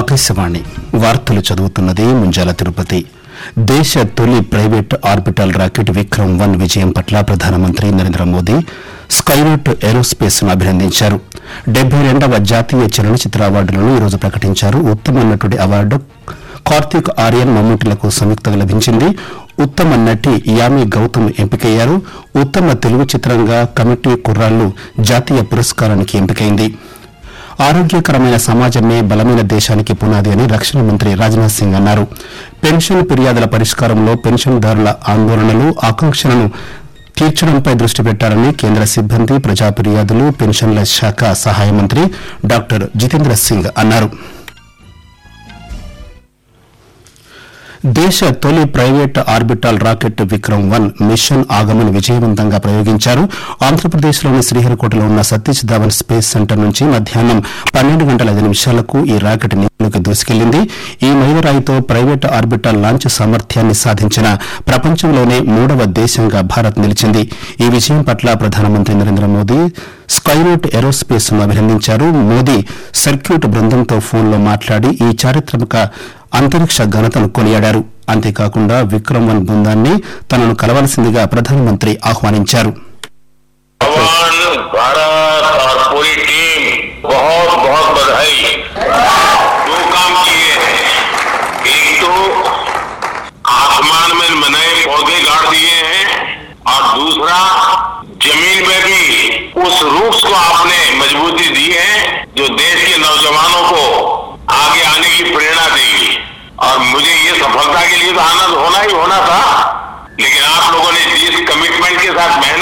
ఆకాశవాణి వార్తలు చదువుతున్నది ముంజాల తిరుపతి దేశ తొలి private orbital rocket Vikram one విజయం పట్ల ప్రధానమంత్రి నరేంద్ర మోదీ స్కైరూట్ ఏరోస్పేస్ ను అభినందించారు డెబ్బై రెండవ జాతీయ చలనచిత్ర అవార్డులను ఈరోజు ప్రకటించారు ఉత్తమ నటుడి అవార్డు కార్తీక్ ఆర్యన్ మమ్ముటిలకు సంయుక్తంగా లభించింది ఉత్తమ నటి యామి గౌతమ్ ఎంపికయ్యారు ఉత్తమ తెలుగు చిత్రంగా కమిటీ కుర్రాళ్లు జాతీయ పురస్కారానికి ఎంపికైంది ఆరోగ్యకరమైన సమాజమే బలమైన దేశానికి పునాది అని రక్షణ మంత్రి రాజ్నాథ్ సింగ్ అన్నారు పెన్షన్ ఫిర్యాదుల పరిష్కారంలో పెన్షన్దారుల ఆందోళనలు ఆకాంక్షలను తీర్చడంపై దృష్టి పెట్టాలని కేంద్ర సిబ్బంది ప్రజా ఫిర్యాదులు పెన్షన్ల శాఖ సహాయ మంత్రి డాక్టర్ జితేంద్ర సింగ్ అన్నారు దేశ తొలి private orbital rocket Vikram one mission Agaman విజయవంతంగా ప్రయోగించారు ఆంధ్రప్రదేశ్లోని శ్రీహరికోటలో ఉన్న సతీష్ ధావన్ స్పేస్ సెంటర్ నుంచి మధ్యాహ్నం పన్నెండు గంటల ఐదు నిమిషాలకు ఈ రాకెట్ నీటిలోకి దూసుకెళ్లింది ఈ మైలురాయితో ప్రైవేట్ ఆర్బిటాల్ లాంచ్ సామర్థ్యాన్ని సాధించిన ప్రపంచంలోనే మూడవ దేశంగా భారత్ నిలిచింది ఈ విజయం పట్ల ప్రధానమంత్రి నరేంద్ర మోదీ స్కైరూట్ ఏరోస్పేస్ ను అభినందించారు మోదీ సర్క్యూట్ బృందంతో ఫోన్లో మాట్లాడి ఈ చారిత్రక అంతరిక్ష ఘనతను కొనియాడారు అంతేకాకుండా విక్రమ్ వన్ బృందాన్ని తనను కలవలసిందిగా ప్రధానమంత్రి ఆహ్వానించారు जवान भारत और पूरी टीम बहुत बहुत बधाई दो काम किए हैं एक तो आसमान में नए पौधे गाड़ दिए हैं और दूसरा जमीन में भी उस रूट्स को आपने मजबूती दी है जो देश के नौजवानों को आगे आने की प्रेरणा देगी और मुझे ये सफलता के लिए तो आनंद होना ही होना था